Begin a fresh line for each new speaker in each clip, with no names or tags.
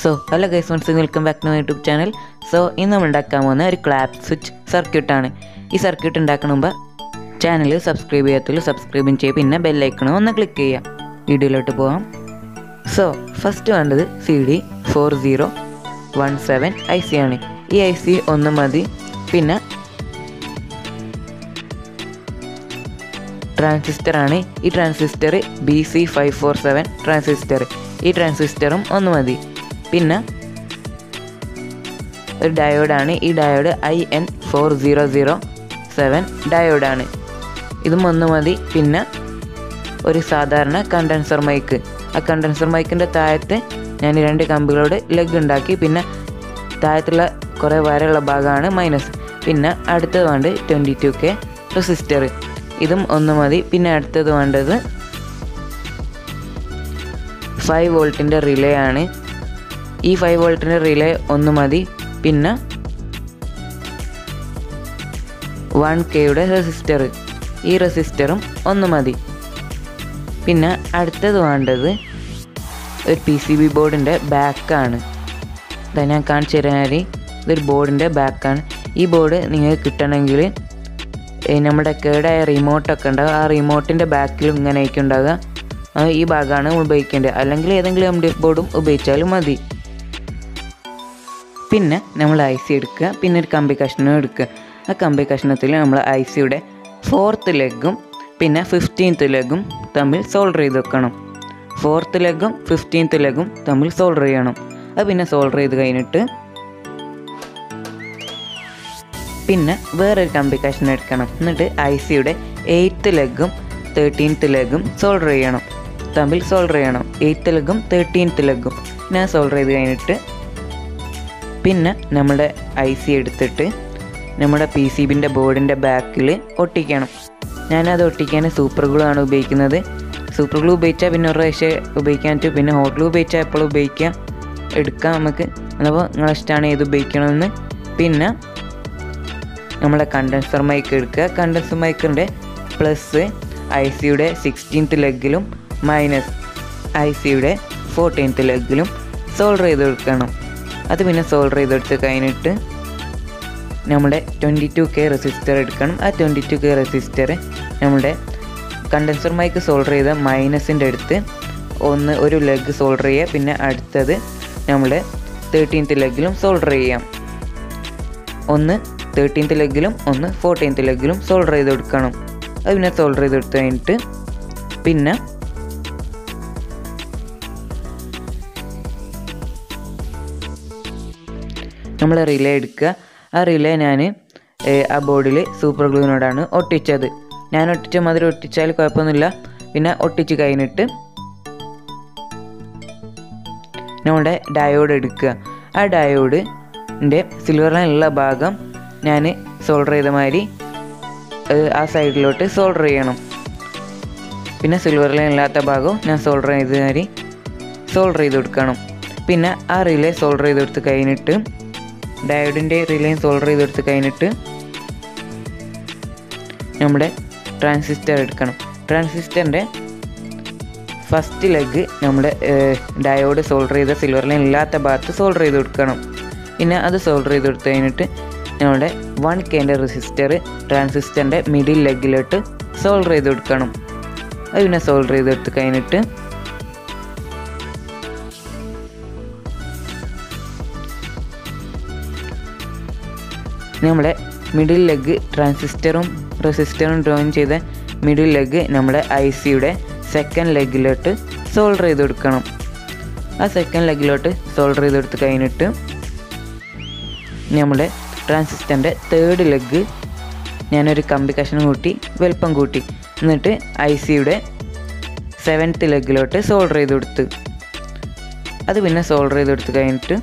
so hello guys once welcome back to my YouTube channel so ഇന്ന് നമ്മൾ ഉണ്ടാക്കാൻ പോകുന്ന ഒരു ക്ലാപ്പ് സ്വിച്ച് സർക്യൂട്ടാണ് ഈ സർക്യൂട്ട് ഉണ്ടാക്കണ മുമ്പ് ചാനൽ സബ്സ്ക്രൈബ് ചെയ്യാത്തതിൽ സബ്സ്ക്രൈബും ചെയ്യുക പിന്നെ ബെല്ലൈക്കണം ഒന്ന് ക്ലിക്ക് ചെയ്യാം വീഡിയോയിലോട്ട് പോകാം സോ ഫസ്റ്റ് വേണ്ടത് C D four zero one seven I C ആണ് ഈ ഐ സി ഒന്ന് മതി പിന്നെ ട്രാൻസിസ്റ്റർ ആണ് ഈ transistor B C five four seven transistor ഈ ട്രാൻസിസ്റ്ററും ഒന്ന് മതി പിന്നെ ഒരു ഡയോഡാണ് ഈ diode I N four zero zero seven ഡയോഡാണ് ഇതും ഒന്ന് മതി പിന്നെ ഒരു സാധാരണ കണ്ടൻസർ മൈക്ക് ആ കണ്ടൻസർ മൈക്കിൻ്റെ താഴത്ത് ഞാൻ രണ്ട് കമ്പികളോട് ലെഗ് ഉണ്ടാക്കി പിന്നെ താഴത്തുള്ള കുറേ വരയുള്ള ഭാഗമാണ് മൈനസ് പിന്നെ അടുത്തത് വേണ്ടത് ട്വൻറ്റി ടു കെ റെസിസ്റ്റർ ഇതും ഒന്ന് മതി പിന്നെ അടുത്തത് വേണ്ടത് ഫൈവ് വോൾട്ടിൻ്റെ റിലേ ആണ് ഈ ഫൈവ് വോൾട്ടിൻ്റെ റിലേ ഒന്ന് മതി പിന്നെ വൺ കെയുടെ റെസിസ്റ്റർ ഈ റെസിസ്റ്ററും ഒന്ന് മതി പിന്നെ അടുത്തത് വേണ്ടത് ഒരു പി സി ബി ബോർഡിൻ്റെ ബാക്കാണ് ഇതാ ഞാൻ കാണിച്ചു തരാൻ ഇതൊരു ബോർഡിൻ്റെ ബാക്കാണ് ഈ ബോർഡ് നിങ്ങൾക്ക് കിട്ടണമെങ്കിൽ ഏ, നമ്മുടെ കേടായ റിമോട്ടൊക്കെ ഉണ്ടാകുക ആ റിമോട്ടിൻ്റെ ബാക്കിലും ഇങ്ങനെ ആയിരിക്കും ഉണ്ടാകുക ആ, ഈ ഭാഗമാണ് ഉപയോഗിക്കേണ്ടത് അല്ലെങ്കിൽ ഏതെങ്കിലും എം ഡി എഫ് ബോർഡും ഉപയോഗിച്ചാലും മതി പിന്നെ നമ്മൾ ഐ സി എടുക്കുക പിന്നെ ഒരു കമ്പി കഷ്ണം എടുക്കുക ആ കമ്പി കഷ്ണത്തിൽ നമ്മൾ ഐ സിയുടെ ഫോർത്ത് ലെഗും പിന്നെ ഫിഫ്റ്റീൻത്ത് ലെഗും തമ്മിൽ സോൾഡർ ചെയ്ത് വെക്കണം ഫോർത്ത് ലെഗും ഫിഫ്റ്റീൻത്ത് ലെഗും തമ്മിൽ സോൾഡർ ചെയ്യണം അത് പിന്നെ സോൾഡർ ചെയ്ത് കഴിഞ്ഞിട്ട് പിന്നെ വേറൊരു കമ്പി കഷ്ണം എടുക്കണം എന്നിട്ട് ഐ സിയുടെ എയ്ത്ത് ലെഗും തേർട്ടീൻത്ത് ലെഗും സോൾഡർ ചെയ്യണം തമ്മിൽ സോൾഡർ ചെയ്യണം എയ്ത്ത് ലെഗും തേർട്ടീൻത്ത് ലെഗും ഞാൻ സോൾഡർ ചെയ്ത് കഴിഞ്ഞിട്ട് പിന്നെ നമ്മുടെ ഐ സി എടുത്തിട്ട് നമ്മുടെ പി സി ബിൻ്റെ ബോർഡിൻ്റെ ബാക്കിൽ ഒട്ടിക്കണം ഞാനത് ഒട്ടിക്കാൻ സൂപ്പർ ഗ്ലൂ ആണ് ഉപയോഗിക്കുന്നത് സൂപ്പർ ഗ്ലൂ ഉപയോഗിച്ചാൽ പിന്നെ ഒരു പ്രാവശ്യം ഉപയോഗിക്കാൻ പറ്റും പിന്നെ ഹോട്ട് ഗ്ലൂ ഉപയോഗിച്ചാൽ എപ്പോഴും ഉപയോഗിക്കാം എടുക്കാം നമുക്ക് അപ്പോൾ നിങ്ങളെ ഇഷ്ടമാണ് ഏത് ഉപയോഗിക്കണമെന്ന് പിന്നെ നമ്മളെ കണ്ടൻസർ മൈക്ക് എടുക്കുക കണ്ടൻസർ മൈക്കിൻ്റെ പ്ലസ് ഐ സിയുടെ സിക്സ്റ്റീൻത്ത് ലെഗിലും മൈനസ് ഐ സിയുടെ ഫോർട്ടീൻത്ത് ലെഗിലും സോൾഡർ ചെയ്ത് കൊടുക്കണം അത് പിന്നെ സോൾഡർ ചെയ്തെടുത്ത് കഴിഞ്ഞിട്ട് നമ്മുടെ ട്വൻറ്റി ടു കെ റെസിസ്റ്റർ എടുക്കണം ആ ട്വൻറ്റി ടു കെ റെസിസ്റ്റർ നമ്മുടെ കണ്ടൻസർ മൈക്ക് സോൾഡർ ചെയ്ത മൈനസിൻ്റെ അടുത്ത് ഒന്ന് ഒരു ലെഗ് സോൾഡർ ചെയ്യുക പിന്നെ അടുത്തത് നമ്മുടെ തേർട്ടീൻത്ത് ലെഗിലും സോൾഡർ ചെയ്യാം ഒന്ന് തേർട്ടീൻത്ത് ലെഗിലും ഒന്ന് ഫോർട്ടീൻത്ത് ലെഗിലും സോൾഡർ ചെയ്ത് കൊടുക്കണം അത് പിന്നെ സോൾഡർ ചെയ്ത് കൊടുത്ത് കഴിഞ്ഞിട്ട് പിന്നെ നമ്മൾ റിലേ എടുക്കുക ആ റിലേ ഞാൻ ആ ബോർഡിൽ സൂപ്പർ ഗ്ലൂവിനോടാണ് ഒട്ടിച്ചത് ഞാൻ ഒട്ടിച്ച മാതിരി ഒട്ടിച്ചാൽ കുഴപ്പമൊന്നുമില്ല പിന്നെ ഒട്ടിച്ച് കഴിഞ്ഞിട്ട് നമ്മുടെ ഡയോഡ് എടുക്കുക ആ ഡയോഡിൻ്റെ സിൽവർ ലൈനുള്ള ഭാഗം ഞാൻ സോൾഡർ ചെയ്ത മാതിരി ഏഹ്, ആ സൈഡിലോട്ട് സോൾഡർ ചെയ്യണം പിന്നെ സിൽവർ ലൈൻ ഇല്ലാത്ത ഭാഗവും ഞാൻ സോൾഡർ ചെയ്ത മാതിരി സോൾഡർ ചെയ്ത് കൊടുക്കണം പിന്നെ ആ റിലേ സോൾഡർ ചെയ്ത് കൊടുത്ത് കഴിഞ്ഞിട്ട് ഡയോഡിൻ്റെ റിലേയും സോൾഡർ ചെയ്ത് കൊടുത്ത് കഴിഞ്ഞിട്ട് നമ്മുടെ ട്രാൻസിസ്റ്റർ എടുക്കണം ട്രാൻസിസ്റ്ററിൻ്റെ ഫസ്റ്റ് ലെഗ് നമ്മുടെ ഡയോഡ് സോൾഡർ ചെയ്ത സിൽവർ ലൈൻ ഇല്ലാത്ത ഭാഗത്ത് സോൾഡർ ചെയ്ത് കൊടുക്കണം പിന്നെ അത് സോൾഡർ ചെയ്ത് കൊടുത്ത് കഴിഞ്ഞിട്ട് നമ്മുടെ വൺ കെൻ്റെ റെസിസ്റ്റർ ട്രാൻസിസ്റ്ററിൻ്റെ മിഡിൽ ലെഗിലോട്ട് സോൾഡർ ചെയ്ത് കൊടുക്കണം അത് പിന്നെ സോൾഡർ ചെയ്ത് കൊടുത്ത് കഴിഞ്ഞിട്ട് നമ്മുടെ മിഡിൽ ലെഗ് ട്രാൻസിസ്റ്ററും റെസിസ്റ്ററും ഡ്രോയിൻ ചെയ്ത മിഡിൽ ലെഗ് നമ്മുടെ ഐ സിയുടെ സെക്കൻഡ് ലെഗിലോട്ട് സോൾഡർ ചെയ്ത് കൊടുക്കണം ആ സെക്കൻഡ് ലെഗിലോട്ട് സോൾഡർ ചെയ്ത് കൊടുത്ത് കഴിഞ്ഞിട്ട് നമ്മുടെ ട്രാൻസിസ്റ്ററിൻ്റെ തേർഡ് ലെഗ് ഞാനൊരു കമ്പി കഷ്ണം കൂട്ടി വലുപ്പം കൂട്ടി എന്നിട്ട് ഐ സിയുടെ സെവൻത്ത് ലെഗിലോട്ട് സോൾഡർ ചെയ്ത് കൊടുത്ത് അത് പിന്നെ സോൾഡർ ചെയ്ത് കൊടുത്ത് കഴിഞ്ഞിട്ട്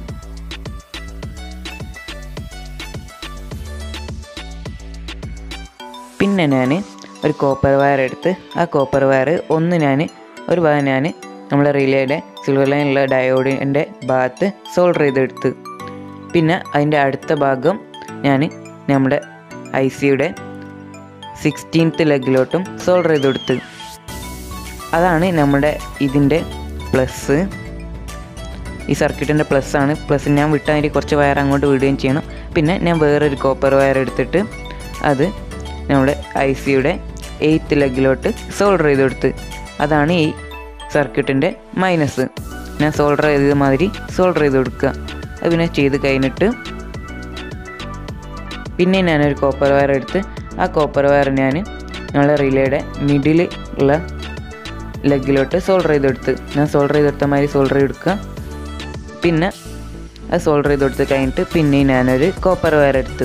പിന്നെ ഞാൻ ഒരു കോപ്പർ വയർ എടുത്ത് ആ കോപ്പർ വയർ ഒന്ന് ഞാൻ ഒരു ഭാഗം ഞാൻ നമ്മുടെ റിലേയുടെ സിൽവർ ലൈനുള്ള ഡയോഡിൻ്റെ ഭാഗത്ത് സോൾഡർ ചെയ്തെടുത്ത് പിന്നെ അതിൻ്റെ അടുത്ത ഭാഗം ഞാൻ നമ്മുടെ ഐ സിയുടെ സിക്സ്റ്റീൻത്ത് ലെഗിലോട്ടും സോൾഡർ ചെയ്ത് കൊടുത്ത് അതാണ് നമ്മുടെ ഇതിൻ്റെ പ്ലസ് ഈ സർക്യൂട്ടിൻ്റെ പ്ലസ് ആണ് പ്ലസ് ഞാൻ വിട്ടാൽ കുറച്ച് വയർ അങ്ങോട്ട് വിടുകയും ചെയ്യണം പിന്നെ ഞാൻ വേറൊരു കോപ്പർ വയർ എടുത്തിട്ട് അത് നമ്മുടെ ഐ സിയുടെ എയ്ത്ത് ലെഗിലോട്ട് സോൾഡർ ചെയ്ത് കൊടുത്ത് അതാണ് ഈ സർക്യൂട്ടിൻ്റെ മൈനസ് ഞാൻ സോൾഡർ ചെയ്ത മാതിരി സോൾഡർ ചെയ്ത് കൊടുക്കുക അത് പിന്നെ ചെയ്ത് കഴിഞ്ഞിട്ട് പിന്നെ ഞാനൊരു കോപ്പർ വയർ എടുത്ത് ആ കോപ്പർ വയർ ഞാൻ ഞങ്ങളുടെ റിലേയുടെ മിഡിൽ ഉള്ള ലെഗിലോട്ട് സോൾഡർ ചെയ്ത് കൊടുത്ത് ഞാൻ സോൾഡർ ചെയ്ത് കൊടുത്ത മാതിരി സോൾഡർ ചെയ്ത് കൊടുക്കുക പിന്നെ അത് സോൾഡർ ചെയ്ത് കൊടുത്ത് കഴിഞ്ഞിട്ട് പിന്നെ ഞാനൊരു കോപ്പർ വയർ എടുത്ത്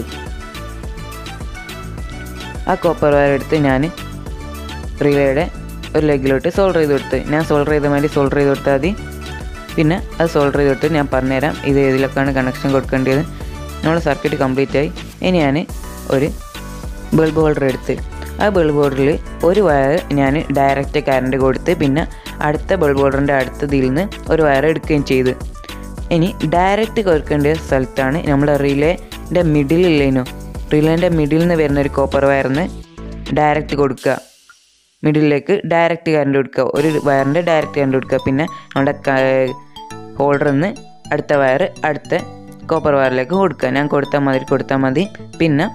ആ കോപ്പർ വയർ എടുത്ത് ഞാൻ റിലേയുടെ ഒരു ലെഗിലോട്ട് സോൾഡർ ചെയ്ത് കൊടുത്ത് ഞാൻ സോൾഡർ ചെയ്ത മാതിരി സോൾഡർ ചെയ്ത് കൊടുത്താൽ മതി പിന്നെ അത് സോൾഡർ ചെയ്ത് കൊടുത്ത് ഞാൻ പറഞ്ഞുതരാം ഇത് ഏതിലൊക്കെയാണ് കണക്ഷൻ കൊടുക്കേണ്ടത് നമ്മൾ സർക്യൂട്ട് കംപ്ലീറ്റ് ആയി ഇനി ഞാൻ ഒരു ബൾബ് ഹോൾഡർ എടുത്ത് ആ ബൾബ് ഹോൾഡറിൽ ഒരു വയർ ഞാൻ ഡയറക്റ്റ് കറണ്ട് കൊടുത്ത് പിന്നെ അടുത്ത ബൾബ് ഹോൾഡറിൻ്റെ അടുത്തതിൽ നിന്ന് ഒരു വയർ എടുക്കുകയും ചെയ്ത് ഇനി ഡയറക്റ്റ് കൊടുക്കേണ്ട സ്ഥലത്താണ് നമ്മൾ റിലേൻ്റെ മിഡിലില്ലേനോ റിലേൻ്റെ മിഡിൽ നിന്ന് വരുന്ന ഒരു കോപ്പർ വയറിന് ഡയറക്റ്റ് കൊടുക്കുക മിഡിലേക്ക് ഡയറക്റ്റ് കറണ്ട് കൊടുക്കുക ഒരു വയറിൻ്റെ ഡയറക്റ്റ് കറണ്ട് കൊടുക്കുക പിന്നെ നമ്മുടെ ഹോൾഡറിൽ നിന്ന് അടുത്ത വയർ അടുത്ത കോപ്പർ വയറിലേക്ക് കൊടുക്കുക ഞാൻ കൊടുത്താൽ മതി കൊടുത്താൽ മതി പിന്നെ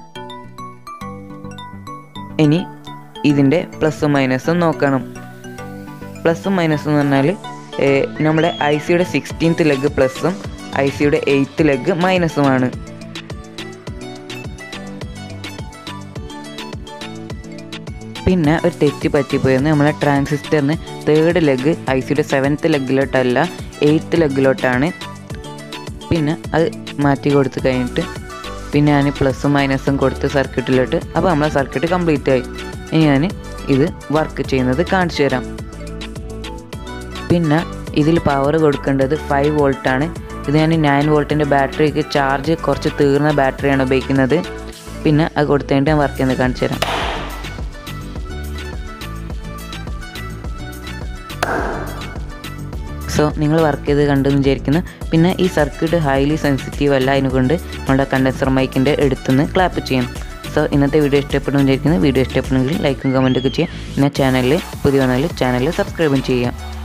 ഇനി ഇതിൻ്റെ പ്ലസും മൈനസും നോക്കണം പ്ലസും മൈനസും എന്ന് പറഞ്ഞാൽ ഏഹ്, നമ്മുടെ ഐ സിയുടെ സിക്സ്റ്റീൻത്ത് ലെഗ് പ്ലസും ഐ സിയുടെ എയ്ത്ത് ലെഗ് മൈനസുമാണ് പിന്നെ ഒരു തെറ്റ് പറ്റിപ്പോയെന്ന് നമ്മളെ ട്രാൻസിസ്റ്ററിന് തേർഡ് ലെഗ് ഐ സിയുടെ സെവൻത്ത് ലെഗിലോട്ടല്ല എയ്ത്ത് ലെഗിലോട്ടാണ് പിന്നെ അത് മാറ്റി കൊടുത്ത് കഴിഞ്ഞിട്ട് പിന്നെ ഞാൻ പ്ലസും മൈനസും കൊടുത്ത് സർക്യൂട്ടിലോട്ട് അപ്പോൾ നമ്മളെ സർക്യൂട്ട് കംപ്ലീറ്റ് ആയി ഇനി ഞാൻ ഇത് വർക്ക് ചെയ്യുന്നത് കാണിച്ചു തരാം പിന്നെ ഇതിൽ പവർ കൊടുക്കേണ്ടത് ഫൈവ് വോൾട്ടാണ് ഇത് ഞാൻ നയൻ വോൾട്ടിൻ്റെ ബാറ്ററിക്ക് ചാർജ് കുറച്ച് തീർന്ന ബാറ്ററിയാണ് ഉപയോഗിക്കുന്നത് പിന്നെ അത് കൊടുത്തതിൻ്റെ ഞാൻ വർക്ക് ചെയ്യുന്നത് കാണിച്ചു തരാം സോ നിങ്ങൾ വർക്ക് ചെയ്ത് കണ്ടെന്ന് വിചാരിക്കുന്നു പിന്നെ ഈ സർക്യൂട്ട് ഹൈലി സെൻസിറ്റീവ് അല്ല അതിനുകൊണ്ട് നമ്മുടെ കണ്ടൻസർ മൈക്കിൻ്റെ അടുത്തുനിന്ന് ക്ലാപ്പ് ചെയ്യണം സോ ഇന്നത്തെ വീഡിയോ ഇഷ്ടപ്പെടുന്നു വിചാരിക്കുന്നു വീഡിയോ ഇഷ്ടപ്പെടുന്നെങ്കിൽ ലൈക്കും കമൻറ്റൊക്കെ ചെയ്യാം പിന്നെ ചാനലിൽ പുതിയ വന്നാൽ ചാനൽ സബ്സ്ക്രൈബും ചെയ്യാം